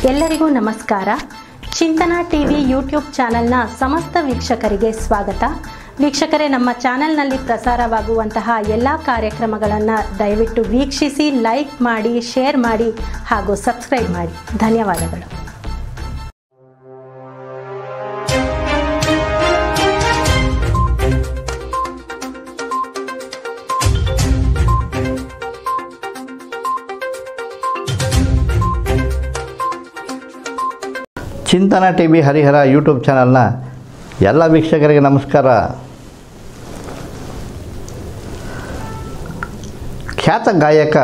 ಎಲ್ಲರಿಗೂ ನಮಸ್ಕಾರ ಚಿಂತನಾ TV YouTube ಚಾನೆಲ್ನ ಸಮಸ್ತ ವೀಕ್ಷಕರಿಗೆ ಸ್ವಾಗತ ವೀಕ್ಷಕರೇ ನಮ್ಮ ಚಾನೆಲ್ನಲ್ಲಿ ಪ್ರಸಾರವಾಗುವಂತಹ ಎಲ್ಲ ಕಾರ್ಯಕ್ರಮಗಳನ್ನು ದಯವಿಟ್ಟು ವೀಕ್ಷಿಸಿ ಲೈಕ್ ಮಾಡಿ ಶೇರ್ ಮಾಡಿ ಹಾಗೂ ಸಬ್ಸ್ಕ್ರೈಬ್ ಮಾಡಿ ಧನ್ಯವಾದಗಳು ಚಿಂತನ ಟಿ ವಿ ಹರಿಹರ ಯೂಟ್ಯೂಬ್ ಚಾನಲ್ನ ಎಲ್ಲ ವೀಕ್ಷಕರಿಗೆ ನಮಸ್ಕಾರ ಖ್ಯಾತ ಗಾಯಕ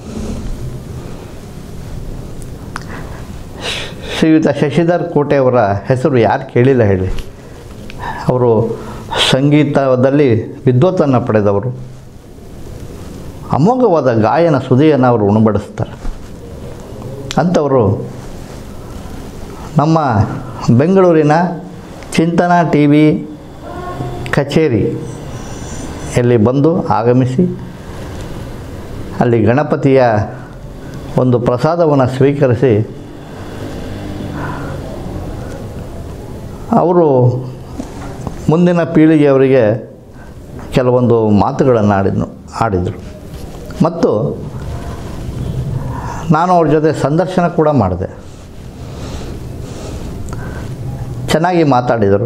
ಶ್ರೀಯುತ ಶಶಿಧರ್ ಕೋಟೆಯವರ ಹೆಸರು ಯಾರು ಕೇಳಿಲ್ಲ ಹೇಳಿ ಅವರು ಸಂಗೀತದಲ್ಲಿ ವಿದ್ವತ್ತನ್ನು ಪಡೆದವರು ಅಮೋಘವಾದ ಗಾಯನ ಸುದಿಯನ್ನು ಅವರು ಉಣಬಡಿಸ್ತಾರೆ ಅಂಥವರು ನಮ್ಮ ಬೆಂಗಳೂರಿನ ಚಿಂತನಾ ಟಿ ವಿ ಕಚೇರಿ ಇಲ್ಲಿ ಬಂದು ಆಗಮಿಸಿ ಅಲ್ಲಿ ಗಣಪತಿಯ ಒಂದು ಪ್ರಸಾದವನ್ನು ಸ್ವೀಕರಿಸಿ ಅವರು ಮುಂದಿನ ಪೀಳಿಗೆಯವರಿಗೆ ಕೆಲವೊಂದು ಮಾತುಗಳನ್ನು ಆಡಿದ್ನು ಆಡಿದರು ಮತ್ತು ನಾನು ಅವ್ರ ಜೊತೆ ಸಂದರ್ಶನ ಕೂಡ ಮಾಡಿದೆ ಚೆನ್ನಾಗಿ ಮಾತಾಡಿದರು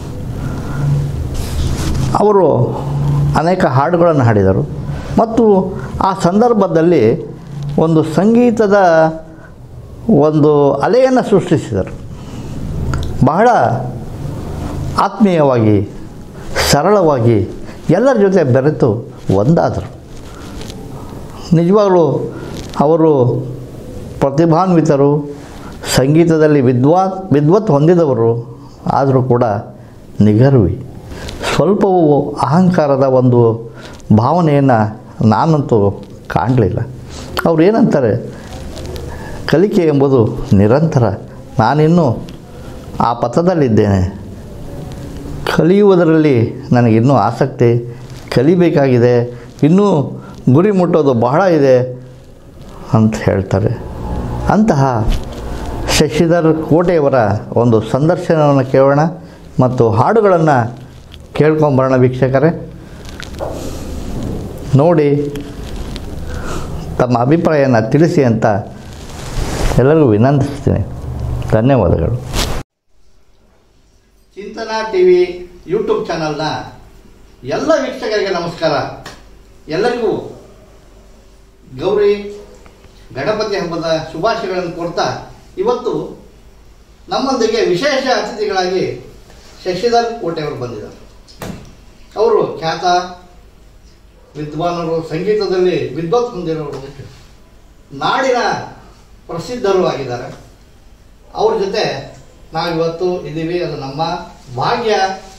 ಅವರು ಅನೇಕ ಹಾಡುಗಳನ್ನು ಹಾಡಿದರು ಮತ್ತು ಆ ಸಂದರ್ಭದಲ್ಲಿ ಒಂದು ಸಂಗೀತದ ಒಂದು ಅಲೆಯನ್ನು ಸೃಷ್ಟಿಸಿದರು ಬಹಳ ಆತ್ಮೀಯವಾಗಿ ಸರಳವಾಗಿ ಎಲ್ಲರ ಜೊತೆ ಬೆರೆತು ಒಂದಾದರು ನಿಜವಾಗಲೂ ಅವರು ಪ್ರತಿಭಾನ್ವಿತರು ಸಂಗೀತದಲ್ಲಿ ವಿದ್ವಾ ವಿದ್ವತ್ ಹೊಂದಿದವರು ಆದರೂ ಕೂಡ ನಿಗರ್ವಿ ಸ್ವಲ್ಪವೂ ಅಹಂಕಾರದ ಒಂದು ಭಾವನೆಯನ್ನು ನಾನಂತೂ ಕಾಣಲಿಲ್ಲ ಅವ್ರು ಏನಂತಾರೆ ಕಲಿಕೆ ಎಂಬುದು ನಿರಂತರ ನಾನಿನ್ನೂ ಆ ಪಥದಲ್ಲಿದ್ದೇನೆ ಕಲಿಯುವುದರಲ್ಲಿ ನನಗಿನ್ನೂ ಆಸಕ್ತಿ ಕಲಿಬೇಕಾಗಿದೆ ಇನ್ನೂ ಗುರಿ ಮುಟ್ಟೋದು ಬಹಳ ಇದೆ ಅಂತ ಹೇಳ್ತಾರೆ ಅಂತಹ ಶಶಿಧರ್ ಕೋಟೆಯವರ ಒಂದು ಸಂದರ್ಶನವನ್ನು ಕೇಳೋಣ ಮತ್ತು ಹಾಡುಗಳನ್ನು ಕೇಳ್ಕೊಂಬರೋಣ ವೀಕ್ಷಕರೇ ನೋಡಿ ತಮ್ಮ ಅಭಿಪ್ರಾಯನ ತಿಳಿಸಿ ಅಂತ ಎಲ್ಲರಿಗೂ ವಿನಂತಿಸ್ತೀನಿ ಧನ್ಯವಾದಗಳು ಚಿಂತನಾ ಟಿ ವಿ ಯೂಟ್ಯೂಬ್ ಚಾನಲ್ನ ಎಲ್ಲ ವೀಕ್ಷಕರಿಗೆ ನಮಸ್ಕಾರ ಎಲ್ಲರಿಗೂ ಗೌರಿ ಗಣಪತಿ ಹಬ್ಬದ ಶುಭಾಶಯಗಳನ್ನು ಕೊಡ್ತಾ ಇವತ್ತು ನಮ್ಮೊಂದಿಗೆ ವಿಶೇಷ ಅತಿಥಿಗಳಾಗಿ ಶಶಿಧರ್ ಕೋಟೆಯವರು ಬಂದಿದ್ದಾರೆ ಅವರು ಖ್ಯಾತ ವಿದ್ವಾನರು ಸಂಗೀತದಲ್ಲಿ ವಿದ್ವತ್ ಹೊಂದಿರೋರು ನಾಡಿನ ಪ್ರಸಿದ್ಧರು ಆಗಿದ್ದಾರೆ ಅವ್ರ ಜೊತೆ ನಾವಿವತ್ತು ಇದ್ದೀವಿ ಅದು ನಮ್ಮ ಭಾಗ್ಯ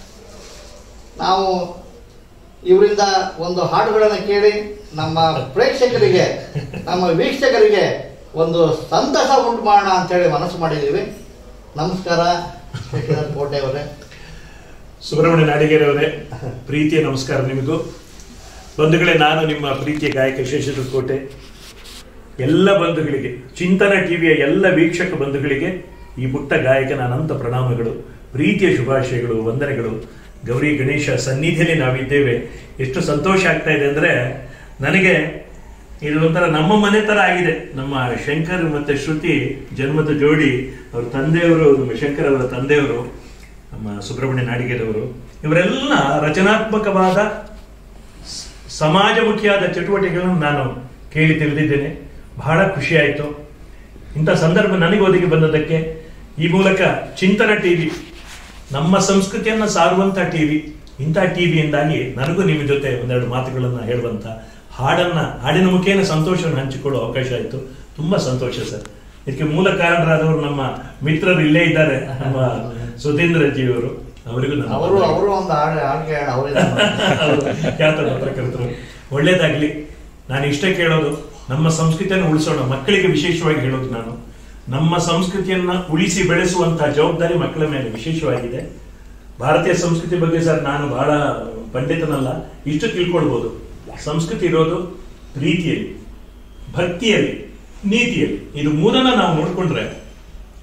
ನಾವು ಇವರಿಂದ ಒಂದು ಹಾಡುಗಳನ್ನು ಕೇಳಿ ನಮ್ಮ ಪ್ರೇಕ್ಷಕರಿಗೆ ನಮ್ಮ ವೀಕ್ಷಕರಿಗೆ ಒಂದು ಸಂತಸ ಉಂಟು ಮಾಡೋಣ ಅಂತೇಳಿ ಮನಸ್ಸು ಮಾಡಿದ್ದೀವಿ ನಮಸ್ಕಾರ ಶಶಿಧರ್ ಕೋಟೆಯವರೇ ಸುಬ್ರಹ್ಮಣ್ಯ ನಾಡಿಗೇರವರೇ ಪ್ರೀತಿಯ ನಮಸ್ಕಾರ ನಿಮಗೂ ಬಂಧುಗಳೇ ನಾನು ನಿಮ್ಮ ಪ್ರೀತಿಯ ಗಾಯಕ ಶೇಷದ ಕೋಟೆ ಎಲ್ಲ ಬಂಧುಗಳಿಗೆ ಚಿಂತನ ಟಿವಿಯ ಎಲ್ಲ ವೀಕ್ಷಕ ಬಂಧುಗಳಿಗೆ ಈ ಪುಟ್ಟ ಗಾಯಕನ ಅನಂತ ಪ್ರಣಾಮಗಳು ಪ್ರೀತಿಯ ಶುಭಾಶಯಗಳು ವಂದನೆಗಳು ಗೌರಿ ಗಣೇಶ ಸನ್ನಿಧಿಯಲ್ಲಿ ನಾವಿದ್ದೇವೆ ಎಷ್ಟು ಸಂತೋಷ ಆಗ್ತಾ ಇದೆ ಅಂದ್ರೆ ನನಗೆ ಇದು ಒಂಥರ ನಮ್ಮ ಮನೆ ತರ ಆಗಿದೆ ನಮ್ಮ ಶಂಕರ್ ಮತ್ತೆ ಶ್ರುತಿ ಜನ್ಮದ ಜೋಡಿ ಅವ್ರ ತಂದೆಯವರು ನಮ್ಮ ಶಂಕರ್ ಅವರ ತಂದೆಯವರು ನಮ್ಮ ಸುಬ್ರಹ್ಮಣ್ಯ ನಾಡಿಗೇರವರು ಇವರೆಲ್ಲ ರಚನಾತ್ಮಕವಾದ ಸ- ಸಮಾಜಮುಖಿಯಾದ ಚಟುವಟಿಕೆಗಳನ್ನು ನಾನು ಕೇಳಿ ತಿಳಿದಿದ್ದೇನೆ ಬಹಳ ಖುಷಿ ಆಯಿತು ಇಂಥ ಸಂದರ್ಭ ನನಗೆ ಒದಗಿ ಬಂದದಕ್ಕೆ ಈ ಮೂಲಕ ಚಿಂತನ ಟಿವಿ ನಮ್ಮ ಸಂಸ್ಕೃತಿಯನ್ನ ಸಾರುವಂತ ಟಿವಿ ಇಂಥ ಟಿವಿಯಿಂದಾಗಿ ನನಗೂ ನಿಮ್ಮ ಜೊತೆ ಒಂದೆರಡು ಮಾತುಗಳನ್ನ ಹೇಳುವಂತ ಹಾಡನ್ನ ಹಾಡಿನ ಮುಖೇನ ಸಂತೋಷವನ್ನು ಹಂಚಿಕೊಳ್ಳುವ ಅವಕಾಶ ಆಯಿತು ತುಂಬಾ ಸಂತೋಷ ಸರ್ ಇದಕ್ಕೆ ಮೂಲ ಕಾರಣರಾದವರು ನಮ್ಮ ಮಿತ್ರರು ಇಲ್ಲೇ ಇದ್ದಾರೆ ನಮ್ಮ ಸುಧೀಂದ್ರ ಜಿಯವರು ಅವರಿಗೂ ನನ್ನ ಅವರು ಅವರು ಒಂದು ಹಾಡು ಹಾಡು ಕೇಳೋಣ ಅವರಿಂದ ಹೌದು, ಖ್ಯಾತ ಪತ್ರಕರ್ತರು ಒಳ್ಳೇದಾಗ್ಲಿ ನಾನು ಇಷ್ಟೇ ಕೇಳೋದು ನಮ್ಮ ಸಂಸ್ಕೃತಿಯನ್ನು ಉಳಿಸೋಣ ಮಕ್ಕಳಿಗೆ ವಿಶೇಷವಾಗಿ ಹೇಳೋದು ನಾನು ನಮ್ಮ ಸಂಸ್ಕೃತಿಯನ್ನ ಉಳಿಸಿ ಬೆಳೆಸುವಂತಹ ಜವಾಬ್ದಾರಿ ಮಕ್ಕಳ ಮೇಲೆ ವಿಶೇಷವಾಗಿದೆ ಭಾರತೀಯ ಸಂಸ್ಕೃತಿ ಬಗ್ಗೆ ಸರ್ ನಾನು ಬಹಳ ಪಂಡಿತನಲ್ಲ ಇಷ್ಟು ತಿಳ್ಕೊಳ್ಬೋದು ಸಂಸ್ಕೃತಿ ಇರೋದು ಪ್ರೀತಿಯಲ್ಲಿ ಭಕ್ತಿಯಲ್ಲಿ ನೀತಿಯಲ್ಲಿ ಇದು ಮೂರನ್ನ ನಾವು ನೋಡ್ಕೊಂಡ್ರೆ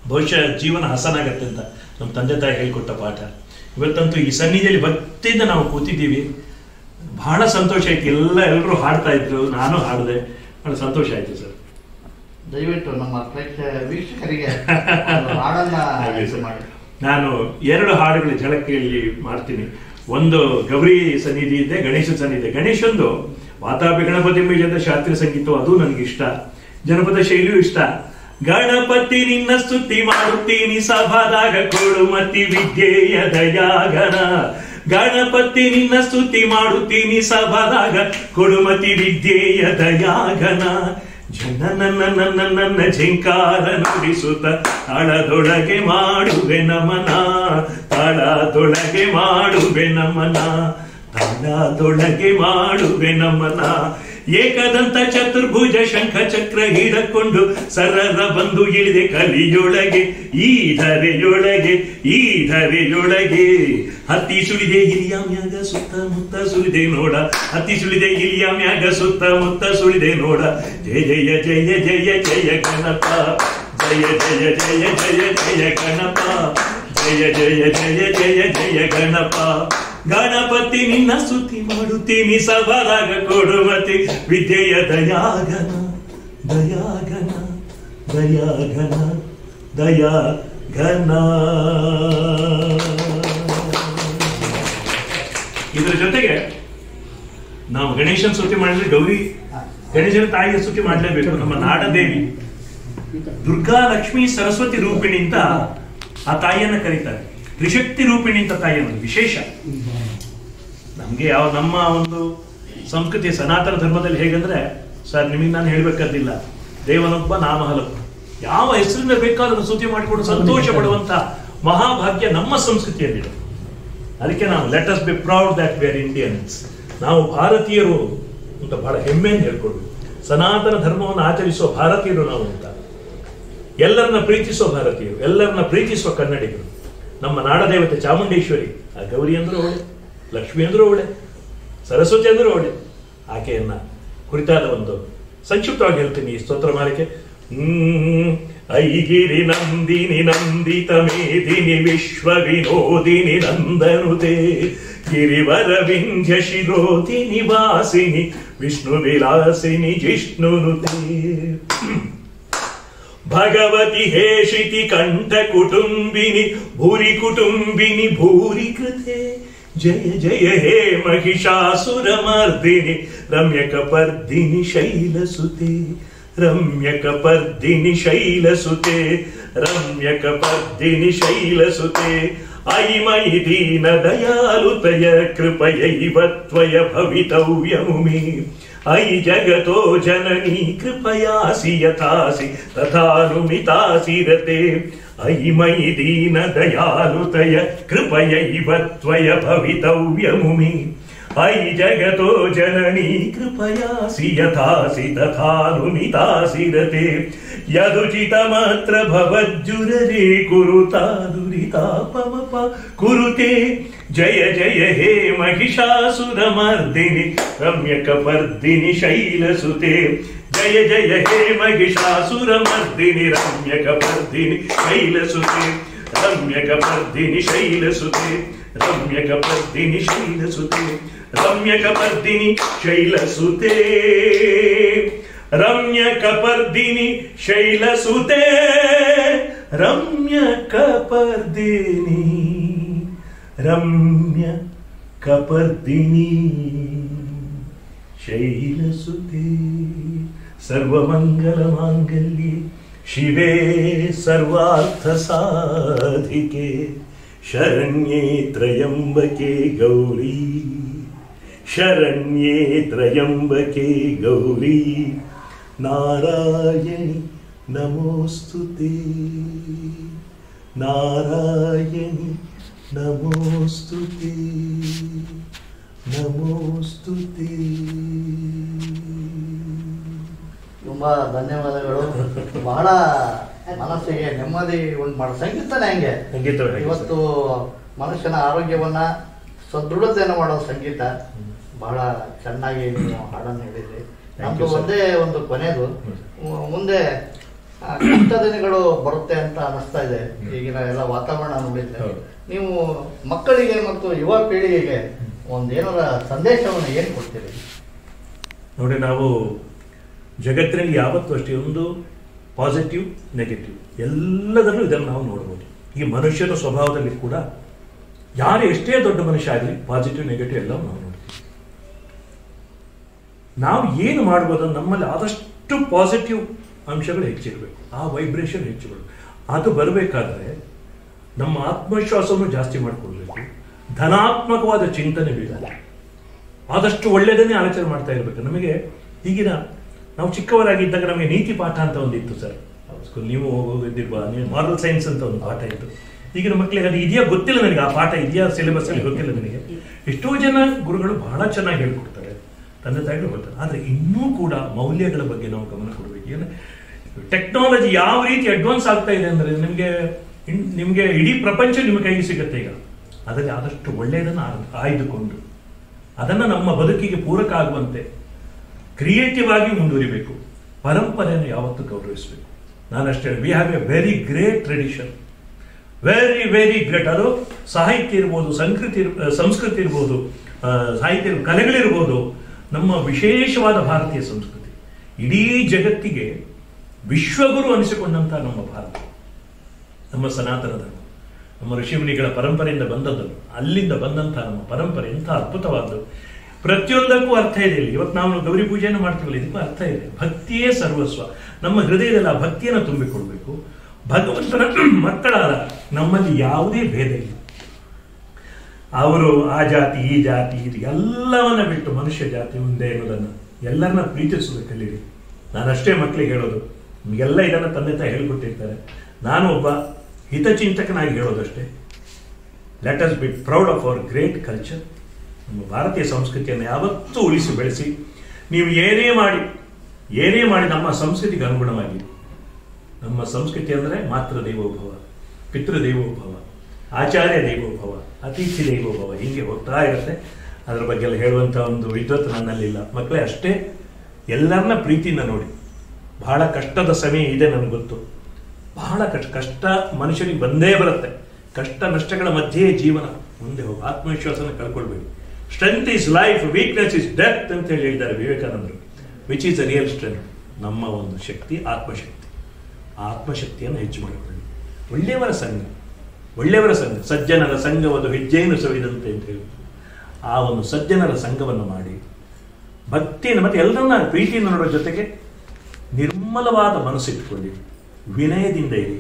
ಬಹುಶಃ ಜೀವನ ಹಸನಾಗತ್ತೆ ಅಂತ ನಮ್ಮ ತಂದೆ ತಾಯಿ ಹೇಳ್ಕೊಟ್ಟ ಪಾಠ ಇವತ್ತಂತೂ ಈ ಸನ್ನಿಧಿಯಲ್ಲಿ ಭಕ್ತಿಯಿಂದ ನಾವು ಕೂತಿದ್ದೀವಿ ಬಹಳ ಸಂತೋಷ ಆಯ್ತು ಎಲ್ಲ ಎಲ್ಲರೂ ಹಾಡ್ತಾ ಇದ್ರು ನಾನು ಹಾಡಿದೆ ಬಹಳ ಸಂತೋಷ ಆಯ್ತು ಸರ್ ದಯವಿಟ್ಟು ನಮ್ಮ ಪ್ರೇಕ್ಷ ವೀಕ್ಷಕರಿಗೆ ಒಂದು ಹಾಡನ್ನ ಆಗ್ಲಿ ಇದು ಸರ್. ಮಾಡಿ ನಾನು ಎರಡು ಹಾಡುಗಳ ಝಳಕೆಯಲ್ಲಿ ಮಾಡ್ತೀನಿ ಒಂದು ಗೌರಿ ಸನ್ನಿಧಿ ಇದೆ ಗಣೇಶ ಸನ್ನಿಧಿ ಇದೆ ಗಣೇಶಂದು ವಾತಾಪಿ ಗಣಪತಿ ಮೇಜದ ಶಾಸ್ತ್ರೀಯ ಸಂಗೀತ ಅದು ನನಗೆ ಇಷ್ಟ ಜನಪದ ಶೈಲಿಯೂ ಇಷ್ಟ ಗಣಪತಿ ನಿನ್ನ ಸ್ತುತಿ ಮಾಡುತ್ತೀನಿ ಸಭಾದಾಗ ಕೊಡು ಮತಿ ವಿದ್ಯೆಯ ದಯಾಗನ ಗಣಪತಿ ನಿನ್ನ ಸ್ತುತಿ ಮಾಡುತ್ತೀನಿ ಸಭಾದಾಗ ಕೊಡುಮತಿ ವಿದ್ಯೆಯ ದಯಾಗನ ಜನ ನನ್ನ ನನ್ನ ನನ್ನ ಝಿಂಕಾರ ನುಡಿಸುತ್ತ ತಾಳದೊಳಗೆ ಮಾಡುವೆ ನಮನ ತಾಳದೊಳಗೆ ಮಾಡುವೆ ನಮನ ತಾಳದೊಳಗೆ ಮಾಡುವೆ ನಮನ ಏಕದಂತ ಚತುರ್ಭುಜ ಶಂಖ ಚಕ್ರ ಹಿಡಕೊಂಡು ಸರರ ಬಂದು ಇಳಿದೆ ಕಲಿಯೊಳಗೆ ಈ ಧರೆಯೊಳಗೆ ಈ ಧರೆಯೊಳಗೆ ಹತ್ತಿ ಸುಳಿದೆ ಇಲಿಯ ಮ್ಯಾಗ ಸುತ್ತ ಮುತ್ತ ಸುಳಿದೆ ನೋಡ ಹತ್ತಿ ಸುಳಿದೆ ಇಲಿಯ ಮ್ಯಾಗ ಸುತ್ತ ಮುತ್ತ ಸುಳಿದೆ ನೋಡ ಜಯ ಜಯ ಜಯ ಜಯ ಜಯ ಗಣಪ ಜಯ ಜಯ ಜಯ ಜಯ ಜಯ ಗಣಪ ಜಯ ಜಯ ಜಯ ಜಯ ಜಯ ಗಣಪ ಗಣಪತಿ ನಿನ್ನ ಸ್ತುತಿ ಮಾಡುತ್ತೀನಿ ಸಬರಾಗ ಕೊಡುಮತಿ ವಿದ್ಯೆಯ ದಯಾಗನ ದಯಾಗನ ದಯಾಗನ ದಯಾಗನ ಇದರ ಜೊತೆಗೆ ನಾವು ಗಣೇಶನ ಸ್ತುತಿ ಮಾಡಿದ್ರೆ ಗೌರಿ ಗಣೇಶನ ತಾಯಿಯ ಸ್ತುತಿ ಮಾಡಲೇಬೇಕು ನಮ್ಮ ನಾಡದೇವಿ ದುರ್ಗಾ ಲಕ್ಷ್ಮಿ ಸರಸ್ವತಿ ರೂಪಿಣಿ ಅಂತ ಆ ತಾಯಿಯನ್ನ ಕರೀತಾರೆ ತ್ರಿಶಕ್ತಿ ರೂಪಿಣಿ ಅಂತ ತಾಯಿ ಅನ್ನೋದು ವಿಶೇಷ ನಮ್ಗೆ ಯಾವ ನಮ್ಮ ಒಂದು ಸಂಸ್ಕೃತಿ ಸನಾತನ ಧರ್ಮದಲ್ಲಿ ಹೇಗಂದ್ರೆ ಸರ್ ನಿಮಗೆ ನಾನು ಹೇಳ್ಬೇಕಾದಿಲ್ಲ ದೇವನೊಬ್ಬ ನಾಮ ಹಲವು ಯಾವ ಹೆಸರಿಂದ ಬೇಕಾದ್ರೂ ಸ್ತುತಿ ಮಾಡಿಕೊಂಡು ಸಂತೋಷ ಪಡುವಂತ ಮಹಾಭಾಗ್ಯ ನಮ್ಮ ಸಂಸ್ಕೃತಿಯಲ್ಲಿದೆ ಅದಕ್ಕೆ ನಾವು let us be proud that we are Indians ನಾವು ಭಾರತೀಯರು ಅಂತ ಬಹಳ ಹೆಮ್ಮೆಯಿಂದ ಹೇಳ್ಕೊಡ್ಬೇಕು ಸನಾತನ ಧರ್ಮವನ್ನು ಆಚರಿಸುವ ಭಾರತೀಯರು ನಾವು ಅಂತ ಎಲ್ಲರನ್ನ ಪ್ರೀತಿಸುವ ಭಾರತೀಯರು ಎಲ್ಲರನ್ನ ಪ್ರೀತಿಸುವ ಕನ್ನಡಿಗರು ನಮ್ಮ ನಾಡದೇವತೆ ಚಾಮುಂಡೇಶ್ವರಿ ಆ ಗೌರಿ ಅಂದ್ರೂ ಅವಳೆ ಲಕ್ಷ್ಮಿ ಅಂದ್ರೂ ಅವಳೆ ಸರಸ್ವತಿ ಅಂದ್ರೂ ಅವಳೆ ಆಕೆಯನ್ನ ಕುರಿತಾದ ಒಂದು ಸಂಕ್ಷಿಪ್ತವಾಗಿ ಹೇಳ್ತೀನಿ ಈ ಸ್ತೋತ್ರ ಮಾಲಿಕೆ ಹ್ಮ್ ಐಗಿರಿ ನಂದಿನಿ ನಂದಿತ ಮೇದಿನಿ ವಿಶ್ವ ವಿನೋದಿನಿ ನಂದನುತೆ ಗಿರಿವರ ವಿಂಧ್ಯ ಶಿರೋಧಿನಿ ವಾಸಿನಿ ವಿಷ್ಣು ವಿಲಾಸಿನಿ ಜಿಷ್ಣುನುತೆ ಭಗವತಿ ಹೇಷಿತಿ ಕಂಠ ಕುಟುಂಬಿನಿ ಭೂರಿ ಕುಟುಂಬಿನಿ ಭೂರಿ ಕೃತೆ ಜಯ ಜಯ ಹೇ ಮಹಿಷಾಸುರ ಮರ್ದಿನಿ ರಮ್ಯಕ ಪರ್ದಿನಿ ಶೈಲಸುತೆ ರಮ್ಯಕ ಪರ್ದಿನಿ ಶೈಲಸುತೆ ರಮ್ಯಕ ಪರ್ದಿನಿ ಶೈಲಸುತೆ ಐ ಮಯಿ ದೀನ ದಯಾಲುತಯ ಕೃಪಯೈವ ತ್ವಯ ಭವಿತವ್ಯಮು ಮೇ ಐ ಜಗತೋ ಜನನಿ ಕೃಪಯಾಸಿ ಯಥಾಸಿ ತಥಾನುಮಿತಾಸಿ ರತೆ ಐ ಮಯಿ ದೀನ ದಯಾಲುತಯ ಕೃಪಯೈವ ತ್ವಯ ಭವಿತವ್ಯಮು ಮೇ ಐ ಜಗತೋ ಜನನಿ ಕೃಪಯಾಸಿ ಯಥಾಸಿ ತಥಾನುಮಿತಾಸಿ ರತೆ ಯದುಚಿತಮಾತ್ರ ಭವಜ್ಜುರರೆ ಕುರುತಾ ದುರಿತಾಪಮಪ ಕುರುತೆ ಜಯ ಜಯ ಹೇ ಮಹಿಷಾಸುರ ಮರ್ದಿನಿ ರಮ್ಯಕ ಪರ್ದಿನಿ ಶೈಲಸುತೆ ಜಯ ಜಯ ಹೇ ಮಹಿಷಾಸುರ ಮರ್ದಿನಿ ರಮ್ಯಕ ಪರ್ದಿನಿ ಶೈಲಸುತೆ ರಮ್ಯಕ ಪರ್ದಿನಿ ಶೈಲಸುತೆ ರಮ್ಯಕ ಪರ್ದಿನಿ ಶೈಲಸುತೆ ರಮ್ಯಕ ಪರ್ದಿನಿ ಶೈಲಸುತೆ ರಮ್ಯ ಕಪರ್ದಿನಿ ಶೈಲಸುತೆ ರಮ್ಯ ಕಪರ್ದಿನಿ ರಮ್ಯ ಕಪರ್ದಿನಿ ಶೈಲಸುತೆ ಸರ್ವಮಂಗಲ ಮಾಂಗಲ್ಯೆ ಶಿವೆ ಸರ್ವಾರ್ಥ ಸಾಧಿಕೆ ಶರಣ್ಯೇ ತ್ರಯಂಬಕೆ ಗೌರಿ ಶರಣ್ಯೇ ತ್ರಯಂಬಕೆ ಗೌರಿ ನಾರಾಯಣಿ ನಮೋಸ್ತುತೆ ನಾರಾಯಣಿ ನಮೋಸ್ತುತೆ ನಮೋಸ್ತುತೆ ತುಂಬಾ ಧನ್ಯವಾದಗಳು ಬಹಳ ಮನಸ್ಸಿಗೆ ನೆಮ್ಮದಿ ಉಂಟು ಮಾಡೋ ಸಂಗೀತನೇ ಹಂಗೆ ಸಂಗೀತವೇ ಹಾಗೆ ಇವತ್ತು ಮನುಷ್ಯನ ಆರೋಗ್ಯವನ್ನ ಸದೃಢತೆಯನ್ನು ಮಾಡೋ ಸಂಗೀತ ಬಹಳ ಚೆನ್ನಾಗಿ ನೀವು ಹಾಡನ್ನು ಹೇಳಿದ್ರಿ Thank ನಮ್ದು you, sir. ಒಂದೇ ಒಂದು ಕೊನೆಯದು ಹ್ಮ್. ಮು- ಮುಂದೆ ಆ, ಕಷ್ಟ ದಿನಗಳು ಬರುತ್ತೆ ಅಂತ ಅನಿಸ್ತಾ ಇದೆ ಈಗಿನ ಎಲ್ಲ ವಾತಾವರಣ ನೋಡಿದ್ರೆ ಹೌದು. ನೀವು ಮಕ್ಕಳಿಗೆ ಮತ್ತು ಯುವ ಪೀಳಿಗೆಗೆ ಒಂದು ಏನಾರ ಸಂದೇಶವನ್ನು ಏನು ಕೊಡ್ತೀರಿ ನೋಡಿ ನಾವು ಜಗತ್ತಿನಲ್ಲಿ ಯಾವತ್ತೂ ಅಷ್ಟೇ ಒಂದು ಪಾಸಿಟಿವ್ ನೆಗೆಟಿವ್ ಎಲ್ಲದರಲ್ಲೂ ಇದನ್ನು ನಾವು ನೋಡ್ಬೋದು ಈ ಮನುಷ್ಯನ ಸ್ವಭಾವದಲ್ಲಿ ಕೂಡ ಯಾರು ಎಷ್ಟೇ ದೊಡ್ಡ ಮನುಷ್ಯ ಆಗಲಿ ಪಾಸಿಟಿವ್ ನೆಗೆಟಿವ್ ಎಲ್ಲ ನಾವು ನೋಡ್ತೀವಿ ನಾವು ಏನು ಮಾಡ್ಬೋದು ನಮ್ಮಲ್ಲಿ ಆದಷ್ಟು ಪಾಸಿಟಿವ್ ಅಂಶಗಳು ಹೆಚ್ಚಿರಬೇಕು ಆ ವೈಬ್ರೇಷನ್ ಹೆಚ್ಚಿರಬೇಕು ಅದು ಬರಬೇಕಾದ್ರೆ ನಮ್ಮ ಆತ್ಮವಿಶ್ವಾಸವನ್ನು ಜಾಸ್ತಿ ಮಾಡಿಕೊಳ್ಬೇಕು ಧನಾತ್ಮಕವಾದ ಚಿಂತನೆ ಬೀಳಲ್ಲ ಆದಷ್ಟು ಒಳ್ಳೆಯದನ್ನೇ ಆಲೋಚನೆ ಮಾಡ್ತಾ ಇರಬೇಕು ನಮಗೆ ಈಗಿನ ನಾವು ಚಿಕ್ಕವರಾಗಿದ್ದಾಗ ನಮಗೆ ನೀತಿ ಪಾಠ ಅಂತ ಒಂದಿತ್ತು ಸರ್ ಸ್ಕೂಲ್ ನೀವು ಹೋಗೋದಿರ್ಬಾ ನೀವು ಮಾರಲ್ ಸೈನ್ಸ್ ಅಂತ ಒಂದು ಪಾಠ ಇತ್ತು ಈಗಿನ ಮಕ್ಕಳಿಗೆ ಅದು ಇದೆಯಾ ಗೊತ್ತಿಲ್ಲ ನನಗೆ ಆ ಪಾಠ ಇದೆಯಾ ಸಿಲೆಬಸ್ ಅಲ್ಲಿ ಗೊತ್ತಿಲ್ಲ ನನಗೆ ಎಷ್ಟೋ ಜನ ಗುರುಗಳು ಬಹಳ ಚೆನ್ನಾಗಿ ಹೇಳ್ಕೊಡ್ತಾರೆ ತಂದೆ ತಾಯಿಗಳು ಬರ್ತಾರೆ ಆದರೆ ಇನ್ನೂ ಕೂಡ ಮೌಲ್ಯಗಳ ಬಗ್ಗೆ ನಾವು ಗಮನ ಕೊಡಬೇಕು ಏನು ಟೆಕ್ನಾಲಜಿ ಯಾವ ರೀತಿ ಅಡ್ವಾನ್ಸ್ ಆಗ್ತಾ ಇದೆ ಅಂದರೆ ನಿಮಗೆ ಇನ್- ನಿಮಗೆ ಇಡೀ ಪ್ರಪಂಚ ನಿಮ್ಮ ಕೈಗೆ ಸಿಗುತ್ತೆ ಈಗ ಅದರಲ್ಲಿ ಆದಷ್ಟು ಒಳ್ಳೆಯದನ್ನು ಆ- ಆಯ್ದುಕೊಂಡು ಅದನ್ನು ನಮ್ಮ ಬದುಕಿಗೆ ಪೂರಕ ಆಗುವಂತೆ ಕ್ರಿಯೇಟಿವ್ ಆಗಿ ಮುಂದುವರಿಬೇಕು ಪರಂಪರೆಯನ್ನು ಯಾವತ್ತೂ ಗೌರವಿಸಬೇಕು ನಾನು ಅಷ್ಟೇ we have a very great tradition very very great ಅದು ಸಾಹಿತ್ಯ ಇರ್ಬೋದು ಸಂಸ್ಕೃತಿ ಇರ್- ಸಂಸ್ಕೃತಿ ಇರ್ಬೋದು ಆ, ಸಾಹಿತ್ಯ ಇರ್ಬೋದು, ಕಲೆಗಳಿರ್ಬೋದು ನಮ್ಮ ವಿಶೇಷವಾದ ಭಾರತೀಯ ಸಂಸ್ಕೃತಿ ಇಡೀ ಜಗತ್ತಿಗೆ ವಿಶ್ವಗುರು ಅನಿಸಿಕೊಂಡಂತ ನಮ್ಮ ಭಾರತ ನಮ್ಮ ಸನಾತನ ಧರ್ಮ ನಮ್ಮ ಋಷಿಮುನಿಗಳ ಪರಂಪರೆಯಿಂದ ಬಂದದ್ದು ಅಲ್ಲಿಂದ ಬಂದಂತಹ ನಮ್ಮ ಪರಂಪರೆ ಎಂಥ ಅದ್ಭುತವಾದ್ದು ಪ್ರತಿಯೊಂದಕ್ಕೂ ಅರ್ಥ ಇದೆ ಇಲ್ಲಿ ಇವತ್ತು ನಾವು ಗೌರಿ ಪೂಜೆಯನ್ನು ಮಾಡ್ತೀವಲ್ಲ ಇದಕ್ಕೂ ಅರ್ಥ ಇದೆ ಭಕ್ತಿಯೇ ಸರ್ವಸ್ವ ನಮ್ಮ ಹೃದಯದಲ್ಲಿ ಆ ಭಕ್ತಿಯನ್ನು ತುಂಬಿಕೊಳ್ಬೇಕು ಭಗವಂತನ ಮಕ್ಕಳಾದ ನಮ್ಮಲ್ಲಿ ಯಾವುದೇ ಭೇದ ಇಲ್ಲ ಅವರು ಆ ಜಾತಿ ಈ ಜಾತಿ ಇದು ಎಲ್ಲವನ್ನ ಬಿಟ್ಟು ಮನುಷ್ಯ ಜಾತಿ ಮುಂದೆ ಎನ್ನುವುದನ್ನು ಎಲ್ಲರನ್ನ ಪ್ರೀತಿಸುವುದು ಕಲೀರಿ ನಾನಷ್ಟೇ ಮಕ್ಕಳಿಗೆ ಹೇಳೋದು ನಿಮಗೆಲ್ಲ ಇದನ್ನು ತಂದೆ ತಾಯಿ ಹೇಳ್ಕೊಟ್ಟಿರ್ತಾರೆ ನಾನು ಒಬ್ಬ ಹಿತಚಿಂತಕನಾಗಿ ಹೇಳೋದಷ್ಟೇ let us be proud of our great culture ನಮ್ಮ ಭಾರತೀಯ ಸಂಸ್ಕೃತಿಯನ್ನು ಯಾವತ್ತೂ ಉಳಿಸಿ ಬೆಳೆಸಿ ನೀವು ಏನೇ ಮಾಡಿ ಏನೇ ಮಾಡಿ ನಮ್ಮ ಸಂಸ್ಕೃತಿಗೆ ಅನುಗುಣವಾಗಿ ನಮ್ಮ ಸಂಸ್ಕೃತಿ ಅಂದರೆ ಮಾತೃ ದೇವೋಭವ ಪಿತೃ ದೇವೋಭವ ಆಚಾರ್ಯ ದೇವೋಭವ ಅತಿಥಿ ದೇವೋಭವ ಹೀಗೆ ಹೋಗ್ತಾ ಇರುತ್ತೆ ಅದರ ಬಗ್ಗೆ ಎಲ್ಲ ಹೇಳುವಂಥ ಒಂದು ವಿದ್ವತ್ ನನ್ನಲ್ಲಿಲ್ಲ ಮಕ್ಕಳೇ ಅಷ್ಟೇ ಎಲ್ಲರನ್ನ ಪ್ರೀತಿಯಿಂದ ನೋಡಿ ಬಹಳ ಕಷ್ಟದ ಸಮಯ ಇದೆ ನನಗೆ ಗೊತ್ತು ಬಹಳ ಕಷ್ಟ ಕಷ್ಟ ಮನುಷ್ಯನಿಗೆ ಬಂದೇ ಬರುತ್ತೆ ಕಷ್ಟ ನಷ್ಟಗಳ ಮಧ್ಯೆ ಜೀವನ ಮುಂದೆ ಹೋಗಿ ಆತ್ಮವಿಶ್ವಾಸನ ಕಳ್ಕೊಳ್ಬೇಡಿ strength is life weakness is death ಅಂತ ಹೇಳಿ ಹೇಳಿದ್ದಾರೆ ವಿವೇಕಾನಂದರು which is a real strength ನಮ್ಮ ಒಂದು ಶಕ್ತಿ ಆತ್ಮಶಕ್ತಿ ಆ ಆತ್ಮಶಕ್ತಿಯನ್ನು ಹೆಚ್ಚು ಮಾಡಿಕೊಳ್ಳಿ ಒಳ್ಳೆಯವರ ಸಂಘ ಒಳ್ಳೆಯವರ ಸಂಘ ಸಜ್ಜನರ ಸಂಘವನ್ನು ಹೆಜ್ಜೆಯನ್ನು ಸವಿದಂತೆ ಅಂತ ಹೇಳಿ ಆ ಒಂದು ಸಜ್ಜನರ ಸಂಘವನ್ನು ಮಾಡಿ ಭಕ್ತಿಯನ್ನು ಮತ್ತೆ ಎಲ್ಲರನ್ನ ಪ್ರೀತಿಯನ್ನು ನೋಡೋ ಜೊತೆಗೆ ನಿರ್ಮಲವಾದ ಮನಸ್ಸಿಟ್ಕೊಳ್ಳಿ ವಿನಯದಿಂದ ಇರಿ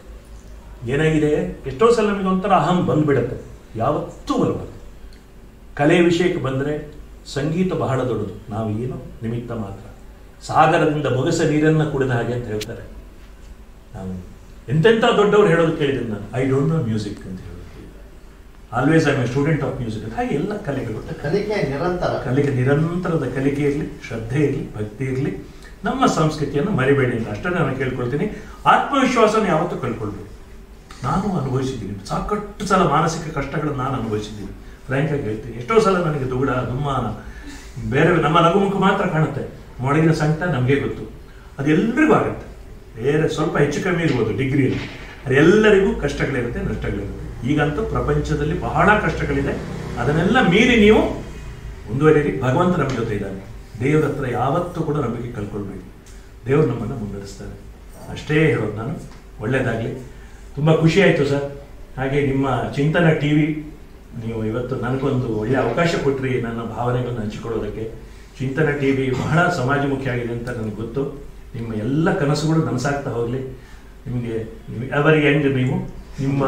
ಏನಾಗಿದೆ ಎಷ್ಟೋ ಸಲ ನಮಗೆ ಒಂಥರ ಅಹಂ ಬಂದ್ಬಿಡುತ್ತೆ ಯಾವತ್ತೂ ಬರಬಾರ್ದು ಕಲೆ ವಿಷಯಕ್ಕೆ ಬಂದರೆ ಸಂಗೀತ ಬಹಳ ದೊಡ್ಡದು ನಾವು ಏನು ನಿಮಿತ್ತ ಮಾತ್ರ ಸಾಗರದಿಂದ ಮೊಗಸ ನೀರನ್ನು ಕುಡಿದ ಹಾಗೆ ಅಂತ ಹೇಳ್ತಾರೆ ನಾವು ಎಂತೆಂಥ ದೊಡ್ಡವರು ಹೇಳೋದು ಕೇಳಿದ್ದೀನಿ ನಾನು ಐ ಡೋಂಟ್ ನೋ ಮ್ಯೂಸಿಕ್ ಅಂತ ಹೇಳೋದು always I a student of music ಹಾಗೆ ಎಲ್ಲ ಕಲೆಗಳು ಕಲಿಕೆ ನಿರಂತರ ಕಲಿಕೆ ನಿರಂತರದ ಕಲಿಕೆ ಇರಲಿ ಶ್ರದ್ಧೆ ಇರಲಿ ಭಕ್ತಿ ಇರಲಿ ನಮ್ಮ ಸಂಸ್ಕೃತಿಯನ್ನು ಮರಿಬೇಡಿ ಅಂತ ಅಷ್ಟೇ ನಾನು ಕೇಳ್ಕೊಳ್ತೀನಿ ಆತ್ಮವಿಶ್ವಾಸನ ಯಾವತ್ತೂ ಕಳ್ಕೊಳ್ಬೇಡಿ ನಾನು ಅನುಭವಿಸಿದ್ದೀನಿ ಸಾಕಷ್ಟು ಸಲ ಮಾನಸಿಕ ಕಷ್ಟಗಳನ್ನು ನಾನು ಅನುಭವಿಸಿದ್ದೀನಿ ಫ್ರ್ಯಾಂಕ್ ಆಗಿ ಹೇಳ್ತೀನಿ ಎಷ್ಟೋ ಸಲ ನನಗೆ ದುಗುಡ ದುಮ್ಮಾನ ಬೇರೆ ನಮ್ಮ ನಗುಮುಖ ಮಾತ್ರ ಕಾಣುತ್ತೆ ಮೊಳಗಿನ ಸಂಕಟ ನಮಗೆ ಗೊತ್ತು ಅದೆಲ್ಲರಿಗೂ ಆಗುತ್ತೆ ಬೇರೆ ಸ್ವಲ್ಪ ಹೆಚ್ಚು ಕಮ್ಮಿ ಇರ್ಬೋದು ಡಿಗ್ರಿಯಲ್ಲಿ ಅದೆಲ್ಲರಿಗೂ ಕಷ್ಟಗಳಿರುತ್ತೆ ನಷ್ಟಗಳಿರುತ್ತೆ ಈಗಂತೂ ಪ್ರಪಂಚದಲ್ಲಿ ಬಹಳ ಕಷ್ಟಗಳಿದೆ ಅದನ್ನೆಲ್ಲ ಮೀರಿ ನೀವು ಮುಂದುವರಿಯಿರಿ ಭಗವಂತ ನಮ್ಮ ಜೊತೆ ಇದ್ದಾನೆ ದೇವರ ಹತ್ರ ಯಾವತ್ತೂ ಕೂಡ ನಂಬಿಕೆ ಕಳ್ಕೊಳ್ಬೇಡಿ ದೇವರು ನಮ್ಮನ್ನು ಮುನ್ನಡೆಸ್ತಾರೆ ಅಷ್ಟೇ ಹೇಳೋದು ನಾನು ಒಳ್ಳೆಯದಾಗಲಿ ತುಂಬ ಖುಷಿ ಆಯಿತು ಸರ್ ಹಾಗೆ ನಿಮ್ಮ ಚಿಂತನ ಟಿ ವಿ ನೀವು ಇವತ್ತು ನನಗೊಂದು ಒಳ್ಳೆಯ ಅವಕಾಶ ಕೊಟ್ಟರಿ ನನ್ನ ಭಾವನೆಗಳನ್ನು ಹಂಚಿಕೊಳ್ಳೋದಕ್ಕೆ ಚಿಂತನ ಟಿ ವಿ ಬಹಳ ಸಮಾಜಮುಖಿ ಆಗಿದೆ ಅಂತ ನನಗೆ ಗೊತ್ತು ನಿಮ್ಮ ಎಲ್ಲ ಕನಸುಗಳು ನನಸಾಗ್ತಾ ಹೋಗಲಿ ನಿಮಗೆ ಅವರಿಗೆ ಹೆಂಗೆ ನೀವು ನಿಮ್ಮ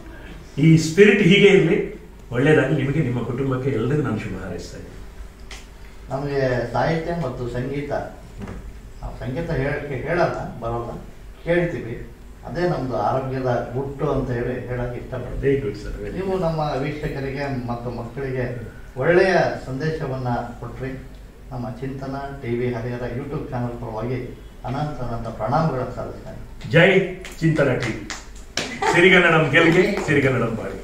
ಈ ಸ್ಪಿರಿಟ್ ಹೀಗೆ ಇರಲಿ ಒಳ್ಳೆಯದಾಗಿ ನಿಮಗೆ ನಿಮ್ಮ ಕುಟುಂಬಕ್ಕೆ ಎಲ್ಲರಿಗೂ ನಾನು ಶುಭ ಹಾರೈಸ್ತಾ ಇದ್ದೀನಿ ನಮಗೆ ಸಾಹಿತ್ಯ ಮತ್ತು ಸಂಗೀತ ನಾವು ಸಂಗೀತ ಹೇಳಕ್ಕೆ ಹೇಳಲ್ಲ ಬರೋಲ್ಲ ಕೇಳ್ತೀವಿ ಅದೇ ನಮ್ದು ಆರೋಗ್ಯದ ಗುಟ್ಟು ಅಂತ ಹೇಳಿ ಹೇಳಕ್ಕೆ ಇಷ್ಟಪಡ್ತೀವಿ ವೆರಿ ಗುಡ್ ಸರ್ ವೆರಿ ನೀವು ನಮ್ಮ ವೀಕ್ಷಕರಿಗೆ ಮತ್ತು ಮಕ್ಕಳಿಗೆ ಒಳ್ಳೆಯ ಸಂದೇಶವನ್ನ ಕೊಟ್ರಿ ನಮ್ಮ Chintana T V Harihara YouTube channel ಪರವಾಗಿ ಅನಂತ ಅನಂತ ಪ್ರಣಾಮಗಳನ್ನು ಸಲ್ಲಿಸ್ತೇನೆ ಜೈ ಚಿಂತನ ಟಿ ಸಿರಿಗನ್ನಡಂ ಗೆಲ್ಗೆ ಸಿರಿಗನ್ನಡಂ ಬಾಳಿ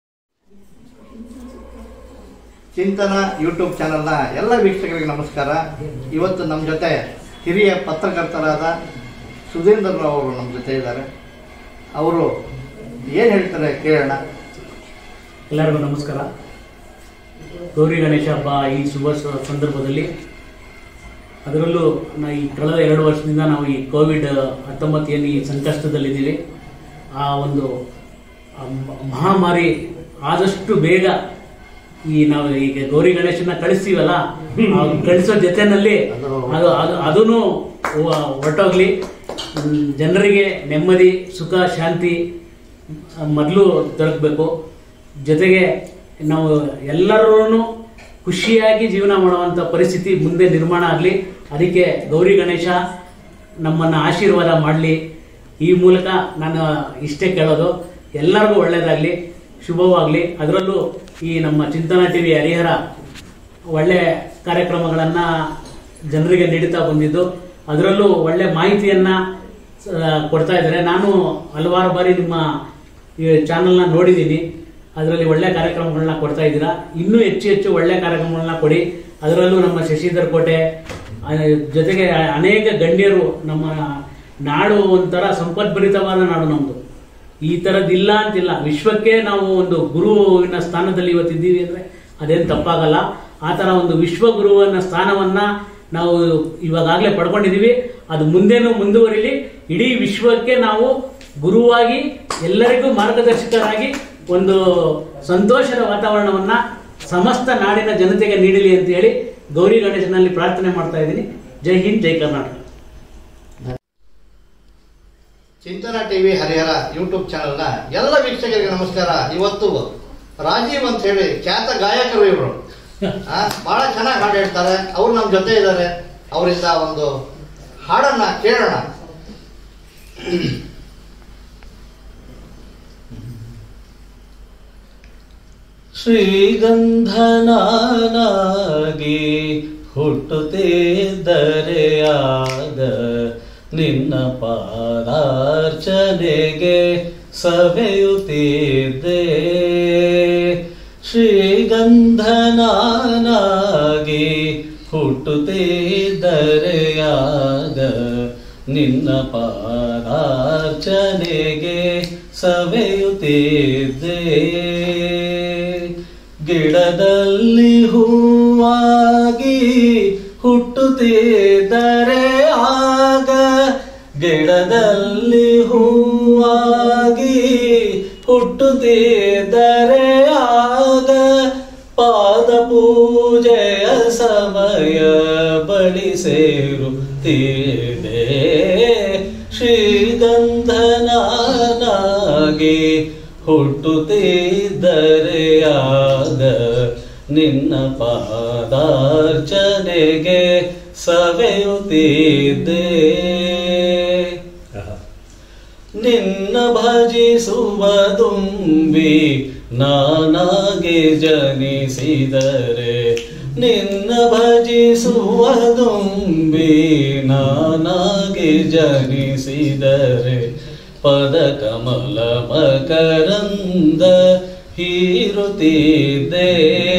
ಚಿಂತನ ಯೂಟ್ಯೂಬ್ ಚಾನಲ್ನ ಎಲ್ಲ ವೀಕ್ಷಕರಿಗೆ ನಮಸ್ಕಾರ ಇವತ್ತು ನಮ್ಮ ಜೊತೆ ಹಿರಿಯ ಪತ್ರಕರ್ತರಾದ ಸುಧೀಂದ್ರ ಅವರು ನಮ್ಮ ಜೊತೆ ಇದ್ದಾರೆ ಅವರು ಏನು ಹೇಳ್ತಾರೆ ಕೇಳೋಣ ಎಲ್ಲರಿಗೂ ನಮಸ್ಕಾರ ಗೌರಿ ಗಣೇಶ ಹಬ್ಬ ಈ ಶುಭ ಸ- ಸಂದರ್ಭದಲ್ಲಿ ಅದರಲ್ಲೂ ನಾ ಈ ಕಳೆದ ಎರಡು ವರ್ಷದಿಂದ ನಾವು ಈ ಕೋವಿಡ್ ಹತ್ತೊಂಬತ್ತು ಏನು ಈ ಸಂಕಷ್ಟದಲ್ಲಿದ್ದೀವಿ ಆ ಒಂದು ಆ ಮ- ಮಹಾಮಾರಿ ಆದಷ್ಟು ಬೇಗ ಈ ನಾವು ಈಗ ಗೌರಿ ಗಣೇಶನ ಕಳಿಸ್ತೀವಲ್ಲ ಆ ಕಳಿಸೋ ಜೊತೆನಲ್ಲಿ ಅದು ಅದು ಅದೂ ಹೊರಟೋಗ್ಲಿ ಹ್ಮ್, ಜನರಿಗೆ ನೆಮ್ಮದಿ ಸುಖ ಶಾಂತಿ ಮೊದಲು ದೊರಕಬೇಕು ಜೊತೆಗೆ ನಾವು ಎಲ್ಲರೂ ಖುಷಿಯಾಗಿ ಜೀವನ ಮಾಡುವಂಥ ಪರಿಸ್ಥಿತಿ ಮುಂದೆ ನಿರ್ಮಾಣ ಆಗಲಿ ಅದಕ್ಕೆ ಗೌರಿ ಗಣೇಶ ನಮ್ಮನ್ನು ಆಶೀರ್ವಾದ ಮಾಡಲಿ ಈ ಮೂಲಕ ನಾನು ಇಷ್ಟೇ ಕೇಳೋದು ಎಲ್ಲರಿಗೂ ಒಳ್ಳೆಯದಾಗಲಿ ಶುಭವಾಗಲಿ ಅದರಲ್ಲೂ ಈ ನಮ್ಮ ಚಿಂತನ ಟಿ ವಿ ಹರಿಹರ ಒಳ್ಳೆ ಕಾರ್ಯಕ್ರಮಗಳನ್ನು ಜನರಿಗೆ ನೀಡುತ್ತಾ ಬಂದಿದ್ದು ಅದರಲ್ಲೂ ಒಳ್ಳೆ ಮಾಹಿತಿಯನ್ನ ಆ, ಕೊಡ್ತಾ ಇದ್ದಾರೆ ನಾನು ಹಲವಾರು ಬಾರಿ ನಿಮ್ಮ ಈ ಚಾನಲ್ನ ನೋಡಿದ್ದೀನಿ ಅದರಲ್ಲಿ ಒಳ್ಳೆ ಕಾರ್ಯಕ್ರಮಗಳನ್ನ ಕೊಡ್ತಾ ಇದ್ದೀರಾ ಇನ್ನೂ ಹೆಚ್ಚು ಹೆಚ್ಚು ಒಳ್ಳೆ ಕಾರ್ಯಕ್ರಮಗಳನ್ನ ಕೊಡಿ ಅದರಲ್ಲೂ ನಮ್ಮ ಶಶಿಧರ್ ಕೋಟೆ ಆ, ಜೊತೆಗೆ ಅನೇಕ ಗಣ್ಯರು ನಮ್ಮ ನಾಡು ಒಂಥರ ಸಂಪದ್ಭರಿತವಾದ ನಾಡು ನಮ್ಮದು ಈ ಥರದ್ದಿಲ್ಲ ಅಂತಿಲ್ಲ ವಿಶ್ವಕ್ಕೆ ನಾವು ಒಂದು ಗುರುವಿನ ಸ್ಥಾನದಲ್ಲಿ ಇವತ್ತಿದ್ದೀವಿ ಅಂದರೆ ಅದೇನು ತಪ್ಪಾಗಲ್ಲ ಆ ಥರ ಒಂದು ವಿಶ್ವ ಗುರುವಿನ ಸ್ಥಾನವನ್ನ ನಾವು ಇವಾಗಲೇ ಪಡ್ಕೊಂಡಿದ್ದೀವಿ ಅದು ಮುಂದೇನು ಮುಂದುವರಿಲಿ ಇಡೀ ವಿಶ್ವಕ್ಕೆ ನಾವು ಗುರುವಾಗಿ ಎಲ್ಲರಿಗೂ ಮಾರ್ಗದರ್ಶಕರಾಗಿ ಒಂದು ಸಂತೋಷದ ವಾತಾವರಣವನ್ನ ಸಮಸ್ತ ನಾಡಿನ ಜನತೆಗೆ ನೀಡಲಿ ಅಂತ ಹೇಳಿ ಗೌರಿ ಗಣೇಶನಲ್ಲಿ ಪ್ರಾರ್ಥನೆ ಮಾಡ್ತಾ ಇದ್ದೀನಿ ಜೈ ಹಿಂದ್ ಜೈ ಕರ್ನಾಟಕ ಚಿಂತನ ಟಿವಿ ಹರಿಹರ ಯೂಟ್ಯೂಬ್ ಚಾನೆಲ್ನ ಎಲ್ಲ ವೀಕ್ಷಕರಿಗೆ ನಮಸ್ಕಾರ ಇವತ್ತು ರಾಜೀವ್ ಅಂತ ಹೇಳಿ ಖ್ಯಾತ ಗಾಯಕರು ಇವರು ಬಹಳ ಚೆನ್ನಾಗಿ ಹಾಡು ಹೇಳ್ತಾರೆ ಅವ್ರು ನಮ್ಮ ಜೊತೆ ಇದ್ದಾರೆ ಅವರಿಂದ ಒಂದು ಹಾಡನ್ನ ಕೇಳೋಣ ಶ್ರೀಗಂಧನಾಗಿ ಹುಟ್ಟುತ್ತಿದ್ದರೆ ಆಗ ನಿನ್ನ ಪಾದಾರ್ಚನೆಗೆ ಸವೆಯುತ್ತಿದ್ದೆ ಶ್ರೀಗಂಧನಾಗಿ ಹುಟ್ಟುತ್ತಿದ್ದರೆ ಆಗ ನಿನ್ನ ಪಾದಾರ್ಚನೆಗೆ ಸವೆಯುತ್ತಿದ್ದೆ ಗಿಡದಲ್ಲಿ ಹೂವಾಗಿ ಹುಟ್ಟುತ್ತಿದ್ದರೆ ಆಗ ಗಿಡದಲ್ಲಿ ಹೂವಾಗಿ ಹುಟ್ಟುತ್ತಿದ್ದರೆ ಆಗ ಪಾದ ಪೂಜೆಯ ಸಮಯ ಬಳಿ ಸೇರುತ್ತಿದೆ ಶ್ರೀಗಂಧನಾಗಿ ಹುಟ್ಟುತ್ತಿದ್ದರೆ ಆಗ ನಿನ್ನ ಪಾದಾರ್ಚನೆಗೆ ಸವೆಯುತ್ತಿದ್ದೆ ನಿನ್ನ ಭಜಿಸುವ ದುಂಬಿ ನಾನಾಗೆ ಜನಿಸಿದರೆ ನಿನ್ನ ಭಜಿಸುವ ದುಂಬಿ ನಾನಾಗೆ ಜನಿಸಿದರೆ ಪದ ಕಮಲ ಮಕರಂದ ಹೀರುತ್ತಿದ್ದೆ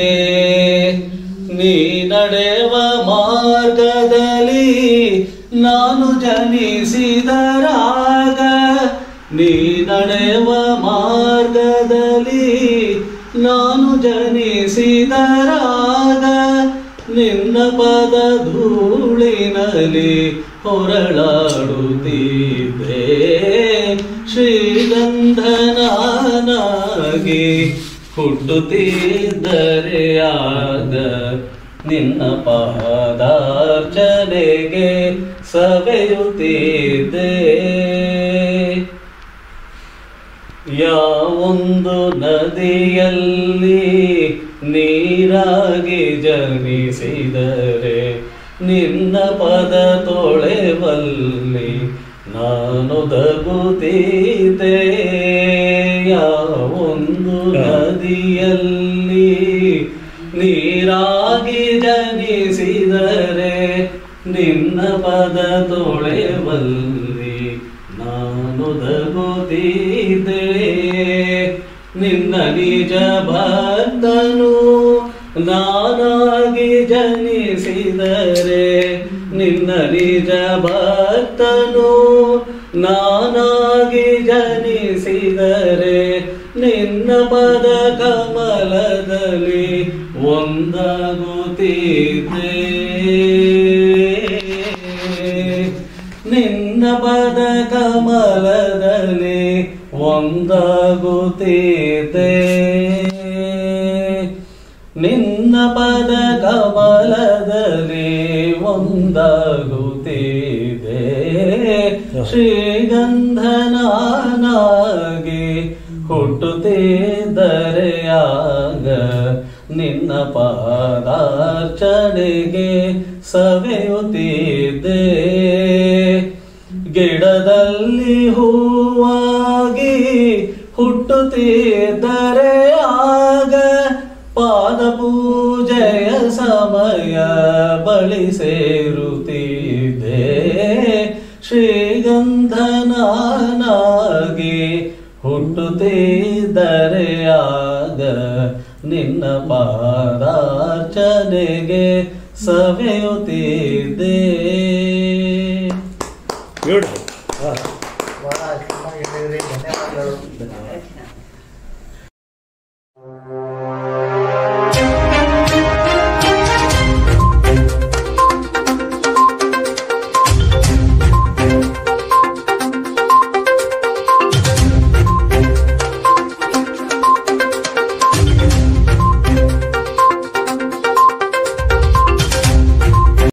ನೀ ನಡೆವ ಮಾರ್ಗದಲ್ಲಿ ನಾನು ಜನಿಸಿದರಾಗ ನೀ ನಡೆವ ಮಾರ್ಗದಲ್ಲಿ ನಾನು ಜನಿಸಿದರಾಗ ನಿನ್ನ ಪದ ಧೂಳಿನಲ್ಲಿ ಹೊರಳಾಡುತ್ತಿದ್ದೆ ಶ್ರೀಗಂಧನಾಗಿ ಹುಟ್ಟುತ್ತಿದ್ದರೆ ಆಗ ನಿನ್ನ ಪಾದಾರ್ಚನೆಗೆ ಸವೆಯುತ್ತಿದ್ದೆ ಯಾವೊಂದು ನದಿಯಲ್ಲಿ ನೀರಾಗಿ ಜನಿಸಿದರೆ ನಿನ್ನ ಪದ ತೊಳೆವಲ್ಲಿ ನಾನು ದಗುತ್ತಿದ್ದೆ ಯಾವೊಂದು ನದಿಯಲ್ಲಿ ನೀರಾಗಿ ಜನಿಸಿದರೆ ನಿನ್ನ ಪದ ತೊಳೆವಲ್ಲಿ ನಾನು ದಗುತ್ತಿದ್ದೆ ನಿನ್ನ ನಿಜ ಭಕ್ತನು ನಾನಾಗಿ ಜನಿಸಿದರೆ ನಿನ್ನ ನಿಜ ಭಕ್ತನು ನಾನಾಗಿ ಜನಿಸಿದರೆ ನಿನ್ನ ಪದ ಕಮಲದಲ್ಲಿ ಒಂದಾಗುತ್ತಿದ್ದೆ ನಿನ್ನ ಪದ ಕಮಲದಲ್ಲಿ ಒಂದಾಗುತ್ತಿದ್ದೆ ನಿನ್ನ ಪದ ಕಮಲದಲ್ಲಿ ಒಂದಾಗುತ್ತಿದೆ ಶ್ರೀಗಂಧನಾಗಿ ಹುಟ್ಟುತ್ತಿದ್ದರೆ ಆಗ ನಿನ್ನ ಪಾದಾರ್ಚನೆಗೆ ಸವೆಯುತ್ತಿದ್ದೆ ಗಿಡದಲ್ಲಿ ಹೂವಾಗಿ ಹುಟ್ಟುತ್ತಿದ್ದರೆ ಆಗ ಪಾದ ಪೂಜೆಯ ಸಮಯ ಬಳಿ ಸೇರುತ್ತಿದ್ದೆ ಶ್ರೀಗಂಧನಾಗಿ ಹುಟ್ಟುತ್ತಿದ್ದರೆ ಆಗ ನಿನ್ನ ಪಾದಾರ್ಚನೆಗೆ ಸವೆಯುತ್ತಿದ್ದೆ ಬ್ಯೂಟಿಫುಲ್ ಬಹಳ ಚೆನ್ನಾಗಿ ಹೇಳಿದ್ರಿ ಧನ್ಯವಾದಗಳು